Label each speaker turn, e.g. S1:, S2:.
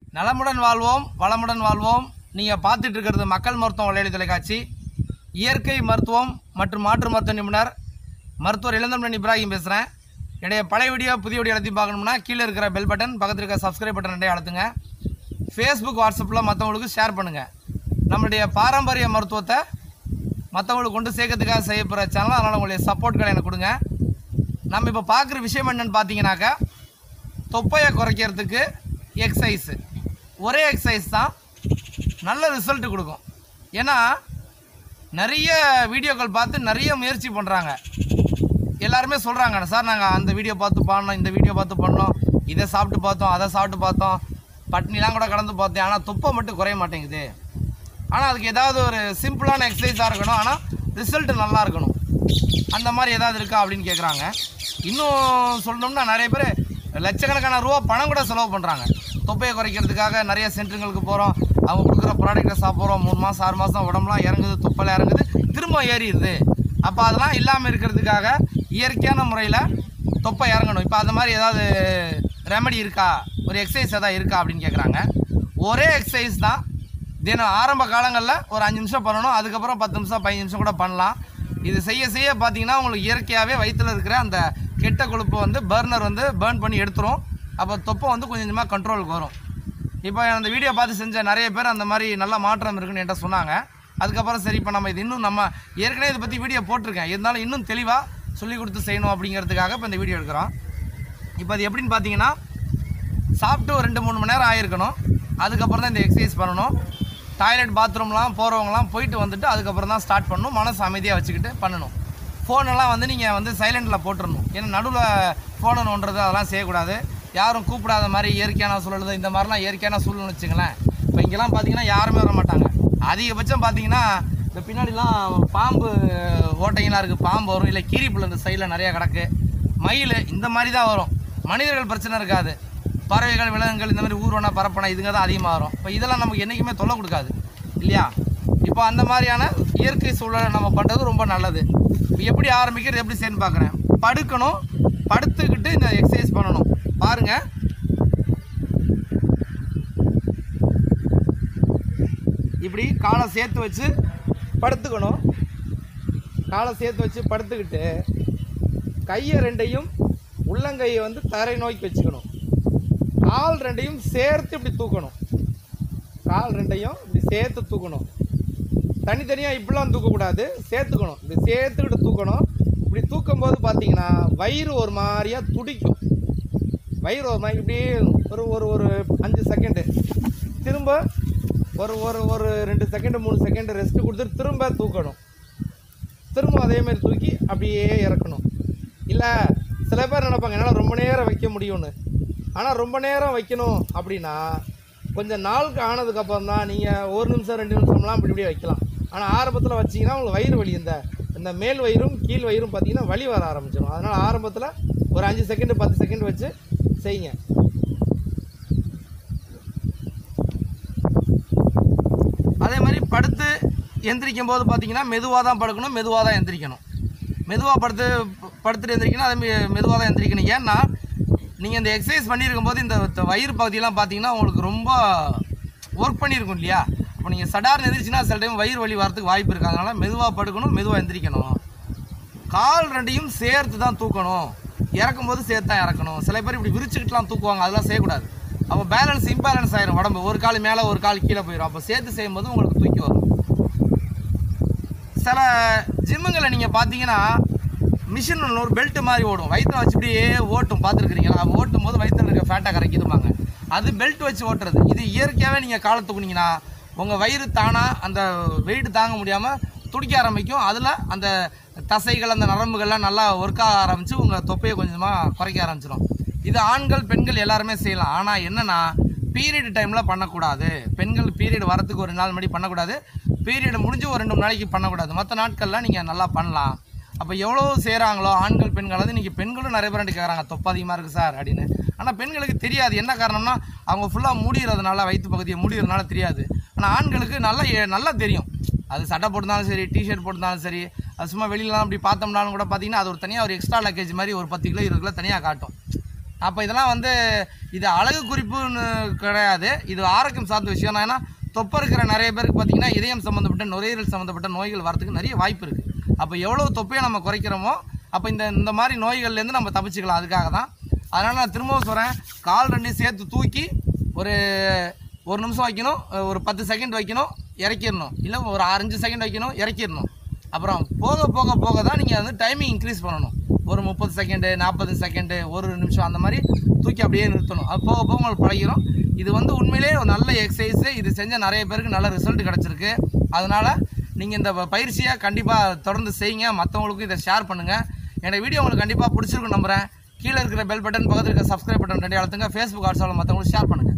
S1: நலமுடன் வாழ்வோம் வளமுடன் வாழ்வோம் நீங்கள் பார்த்துட்டு இருக்கிறது மக்கள் மருத்துவம் விளையாடி தொலைக்காட்சி இயற்கை மருத்துவம் மற்றும் மாற்று மருத்துவ நிபுணர் மருத்துவர் இளந்தமிழன் இப்ராஹிம் பேசுகிறேன் என்னுடைய பழைய வீடியோ புதிய வீடியோ எடுத்து பார்க்கணும்னா கீழே இருக்கிற பெல் பட்டன் பக்கத்தில் இருக்கிற சப்ஸ்கிரைப் பட்டன் ரெண்டையும் அழுத்துங்க ஃபேஸ்புக் வாட்ஸ்அப்பில் மற்றவங்களுக்கு ஷேர் பண்ணுங்கள் நம்மளுடைய பாரம்பரிய மருத்துவத்தை மற்றவங்களுக்கு கொண்டு சேர்க்கறதுக்காக செய்யப்படுற சேனல் அதனால் உங்களுடைய சப்போர்ட்களை எனக்கு கொடுங்க நம்ம இப்போ பார்க்குற விஷயம் என்னன்னு பார்த்தீங்கன்னாக்கா தொப்பையை குறைக்கிறதுக்கு எக்ஸசைஸு ஒரே எக்ஸசைஸ் தான் நல்ல ரிசல்ட் கொடுக்கும் ஏன்னா நிறைய வீடியோக்கள் பார்த்து நிறைய முயற்சி பண்ணுறாங்க எல்லாருமே சொல்கிறாங்க சார் நாங்கள் அந்த வீடியோ பார்த்து பண்ணோம் இந்த வீடியோ பார்த்து பண்ணோம் இதை சாப்பிட்டு பார்த்தோம் அதை சாப்பிட்டு பார்த்தோம் பட்னிலாம் கூட கடந்து பார்த்தேன் ஆனால் தொப்பை மட்டும் குறைய மாட்டேங்குது ஆனால் அதுக்கு ஏதாவது ஒரு சிம்பிளான எக்ஸசைஸாக இருக்கணும் ஆனால் ரிசல்ட் நல்லா இருக்கணும் அந்த மாதிரி ஏதாவது இருக்கா அப்படின்னு கேட்குறாங்க இன்னும் சொல்லணும்னா நிறைய பேர் லட்சக்கணக்கான ரூபா பணம் கூட செலவு பண்ணுறாங்க தொப்பையை குறைக்கிறதுக்காக நிறைய சென்டருங்களுக்கு போகிறோம் அவங்க கொடுக்குற ப்ராடக்ட்டை சாப்பிட்றோம் மூணு மாதம் ஆறு மாதம் உடம்புலாம் இறங்குது தொப்பையில் இறங்குது திரும்ப ஏறிடுது அப்போ அதெல்லாம் இல்லாமல் இருக்கிறதுக்காக இயற்கையான முறையில் தொப்பை இறங்கணும் இப்போ அந்த மாதிரி ஏதாவது ரெமடி இருக்கா ஒரு எக்ஸசைஸ் ஏதாவது இருக்கா அப்படின்னு கேட்குறாங்க ஒரே எக்ஸசைஸ் தான் தினம் ஆரம்ப காலங்களில் ஒரு அஞ்சு நிமிஷம் பண்ணணும் அதுக்கப்புறம் பத்து நிமிஷம் பதினஞ்சு நிமிஷம் கூட பண்ணலாம் இது செய்ய செய்ய பார்த்தீங்கன்னா உங்களுக்கு இயற்கையாகவே வயிற்றில் இருக்கிற அந்த கெட்ட கொழுப்பு வந்து பர்னர் வந்து பேர்ன் பண்ணி எடுத்துரும் அப்போ தொப்பை வந்து கொஞ்சம் கொஞ்சமாக கண்ட்ரோலுக்கு வரும் இப்போ அந்த வீடியோ பார்த்து செஞ்ச நிறைய பேர் அந்த மாதிரி நல்ல மாற்றம் இருக்குன்னு என்கிட்ட சொன்னாங்க அதுக்கப்புறம் சரி இப்போ நம்ம இது இன்னும் நம்ம ஏற்கனவே இதை பற்றி வீடியோ போட்டிருக்கேன் இருந்தாலும் இன்னும் தெளிவாக சொல்லி கொடுத்து செய்யணும் அப்படிங்கிறதுக்காக இப்போ இந்த வீடியோ எடுக்கிறோம் இப்போ அது எப்படின்னு பார்த்தீங்கன்னா சாப்பிட்டு ஒரு ரெண்டு மூணு மணி நேரம் ஆயிருக்கணும் அதுக்கப்புறம் தான் இந்த எக்ஸசைஸ் பண்ணணும் டாய்லெட் பாத்ரூம்லாம் போகிறவங்களாம் போயிட்டு வந்துட்டு அதுக்கப்புறம் தான் ஸ்டார்ட் பண்ணணும் மனசு அமைதியாக வச்சுக்கிட்டு பண்ணணும் ஃபோனெல்லாம் வந்து நீங்கள் வந்து சைலண்டில் போட்டுடணும் ஏன்னா நடுவில் ஃபோனை நோண்டுறது அதெல்லாம் செய்யக்கூடாது யாரும் கூப்பிடாத மாதிரி இயற்கையான சூழல் இந்த மாதிரிலாம் இயற்கையான சூழல்னு வச்சுங்களேன் இப்போ இங்கெல்லாம் பார்த்தீங்கன்னா யாருமே வர மாட்டாங்க அதிகபட்சம் பார்த்தீங்கன்னா இந்த பின்னாடிலாம் பாம்பு ஓட்டைங்களாம் இருக்குது பாம்பு வரும் இல்லை கீரிப்புல் இந்த சைடில் நிறையா கிடக்கு மயில் இந்த மாதிரி தான் வரும் மனிதர்கள் பிரச்சனை இருக்காது பறவைகள் விலங்குகள் இந்த மாதிரி ஊர்வன பரப்பனை இதுங்க தான் அதிகமாக வரும் இப்போ இதெல்லாம் நமக்கு என்றைக்குமே தொல்லை கொடுக்காது இல்லையா இப்போ அந்த மாதிரியான இயற்கை சூழலை நம்ம பண்ணுறது ரொம்ப நல்லது இப்போ எப்படி ஆரம்பிக்கிறது எப்படி செய்யணும் பார்க்குறேன் படுக்கணும் படுத்துக்கிட்டு இந்த எக்ஸசைஸ் பண்ணணும் பாருங்க இப்படி காலை சேர்த்து வச்சு படுத்துக்கணும் காலை சேர்த்து வச்சு படுத்துக்கிட்டு கையை ரெண்டையும் உள்ளங்கையை வந்து தரை நோக்கி வச்சுக்கணும் கால் ரெண்டையும் சேர்த்து இப்படி தூக்கணும் கால் ரெண்டையும் இப்படி சேர்த்து தூக்கணும் தனித்தனியாக இப்படிலாம் தூக்கக்கூடாது சேர்த்துக்கணும் இப்படி சேர்த்துக்கிட்டு தூக்கணும் இப்படி தூக்கும் போது பார்த்தீங்கன்னா வயிறு ஒரு மாதிரியா துடிக்கும் வயிறு ஒரு மாதிரி இப்படி ஒரு ஒரு ஒரு அஞ்சு செகண்டு திரும்ப ஒரு ஒரு ஒரு ரெண்டு செகண்டு மூணு செகண்டு ரெஸ்ட் கொடுத்துட்டு திரும்ப தூக்கணும் திரும்ப அதே மாதிரி தூக்கி அப்படியே இறக்கணும் இல்லை சில பேர் நினைப்பாங்க என்னால் ரொம்ப நேரம் வைக்க முடியும்னு ஆனால் ரொம்ப நேரம் வைக்கணும் அப்படின்னா கொஞ்சம் நாளுக்கு ஆனதுக்கப்புறம் தான் நீங்கள் ஒரு நிமிஷம் ரெண்டு நிமிஷம்லாம் இப்படி இப்படியே வைக்கலாம் ஆனால் ஆரம்பத்தில் வச்சிங்கன்னா உங்களுக்கு வயிறு வலி இந்த இந்த மேல் வயிறும் கீழ் வயிறும் பார்த்தீங்கன்னா வலி வர ஆரம்பிச்சிடும் அதனால் ஆரம்பத்தில் ஒரு அஞ்சு செகண்டு பத்து செகண்ட் வச்சு செய்யுங்க அதே மாதிரி படுத்து எந்திரிக்கும் போது பார்த்தீங்கன்னா மெதுவாக தான் படுக்கணும் மெதுவாக தான் எந்திரிக்கணும் மெதுவாக படுத்து படுத்துட்டு எந்திரிக்கணும் அதே மெதுவாக தான் எந்திரிக்கணும் ஏன்னா நீங்கள் இந்த எக்ஸசைஸ் பண்ணியிருக்கும் போது இந்த த- வயிறு பகுதியெல்லாம் பார்த்தீங்கன்னா உங்களுக்கு ரொம்ப ஒர்க் பண்ணியிருக்கும் இல்லையா அப்போ நீங்கள் சடார்னு எந்திரிச்சின்னா சில டைம் வயிறு வலி வரதுக்கு வாய்ப்பு இருக்குது அதனால் மெதுவாக படுக்கணும் மெதுவாக எந்திரிக்கணும் கால் ரெண்டையும் சேர்த்து தான் தூக்கணும் இறக்கும் போது சேர்த்து தான் இறக்கணும் சில பேர் இப்படி விரிச்சுக்கிட்டுலாம் தூக்குவாங்க அதெல்லாம் செய்யக்கூடாது அப்போ பேலன்ஸ் இம்பேலன்ஸ் ஆயிரும் உடம்பு ஒரு கால் மேலே ஒரு கால் கீழே போயிடும் அப்போ சேர்த்து செய்யும்போது உங்களுக்கு தூக்கி வரும் சில ஜிம்முங்களை நீங்கள் பார்த்தீங்கன்னா மிஷின் ஒன்று ஒரு பெல்ட் மாதிரி ஓடும் வயிற்றுல வச்சு இப்படியே ஓட்டும் பார்த்துருக்குறீங்களா ஓட்டும் போது வயிற்றுல இருக்க ஃபேட்டை கரைக்குதுமாங்க அது பெல்ட் வச்சு ஓட்டுறது இது இயற்கையாகவே நீங்கள் காலை தூக்குனீங்கன்னா உங்கள் வயிறு தானாக அந்த வெயிட் தாங்க முடியாமல் துடிக்க ஆரம்பிக்கும் அதில் அந்த தசைகள் அந்த நரம்புகள்லாம் நல்லா ஒர்க் ஆக ஆரம்பித்து உங்கள் தொப்பையை கொஞ்சமாக குறைக்க ஆரம்பிச்சிடும் இது ஆண்கள் பெண்கள் எல்லாருமே செய்யலாம் ஆனால் என்னன்னா பீரியட் டைமில் பண்ணக்கூடாது பெண்கள் பீரியட் வரத்துக்கு ஒரு நாள் முன்னாடி பண்ணக்கூடாது பீரியட் முடிஞ்சு ஒரு ரெண்டு மூணு நாளைக்கு பண்ணக்கூடாது மற்ற நாட்களில் நீங்கள் நல்லா பண்ணலாம் அப்போ எவ்வளோ செய்கிறாங்களோ ஆண்கள் பெண்கள் அது இன்றைக்கி பெண்களும் நிறைய பேர் கேட்குறாங்க தொப்பை அதிகமாக இருக்குது சார் அப்படின்னு ஆனால் பெண்களுக்கு தெரியாது என்ன காரணம்னா அவங்க ஃபுல்லாக மூடிறதுனால வயிற்று பகுதியை மூடிறதுனால தெரியாது ஆனால் ஆண்களுக்கு நல்லா எ- நல்லா தெரியும் அது சட்டை போட்டிருந்தாலும் சரி டிஷர்ட் போட்டிருந்தாலும் சரி அது சும்மா வெளியிலலாம் அப்படி பார்த்தோம்னாலும் கூட பார்த்தீங்கன்னா அது ஒரு தனியாக ஒரு எக்ஸ்ட்ரா லக்கேஜ் மாதிரி ஒரு பத்து கிலோ இருபது கிலோ தனியாக காட்டும் அப்போ இதெல்லாம் வந்து இது அழகு குறிப்புன்னு கிடையாது இது ஆரோக்கியம் சார்ந்த விஷயம் நான் ஏன்னா தொப்பை இருக்கிற நிறைய பேருக்கு பார்த்தீங்கன்னா இதயம் சம்மந்தப்பட்ட நுரையீரல் சம்மந்தப்பட்ட நோய்கள் வரதுக்கு நிறைய வாய்ப்பு இருக்குது அப்போ எவ்வளோ தொப்பையை நம்ம குறைக்கிறோமோ அப்போ இந்த இந்த மாதிரி நோய்கள்லேருந்து நம்ம தப்பிச்சுக்கலாம் அதுக்காக தான் அதனால் நான் திரும்பவும் சொல்கிறேன் கால் ரெண்டையும் சேர்த்து தூக்கி ஒரு ஒரு நிமிஷம் வைக்கணும் ஒரு பத்து செகண்ட் வைக்கணும் இறக்கிடணும் இல்லை ஒரு அஞ்சு செகண்ட் வைக்கணும் இறக்கிடணும் அப்புறம் போக போக போக தான் நீங்கள் வந்து டைமிங் இன்க்ரீஸ் பண்ணணும் ஒரு முப்பது செகண்டு நாற்பது செகண்டு ஒரு நிமிஷம் அந்த மாதிரி தூக்கி அப்படியே நிறுத்தணும் அது போக போக உங்களுக்கு பழகிரும் இது வந்து உண்மையிலேயே ஒரு நல்ல எக்ஸசைஸு இது செஞ்ச நிறைய பேருக்கு நல்ல ரிசல்ட் கிடச்சிருக்கு அதனால் நீங்கள் இந்த ப- பயிற்சியை கண்டிப்பாக தொடர்ந்து செய்யுங்க மற்றவங்களுக்கும் இதை ஷேர் பண்ணுங்கள் என்னோட வீடியோ உங்களுக்கு கண்டிப்பாக பிடிச்சிருக்கும் நம்புகிறேன் கீழே இருக்கிற பெல் பட்டன் பக்கத்தில் இருக்கிற சப்ஸ்கிரைப் பட்டன் ரெண்டு அழுத்துங்க ஃபேஸ்புக் வாட்ஸ்அப்பில் மற்றவங்களுக்கு ஷேர் பண்ணுங்கள்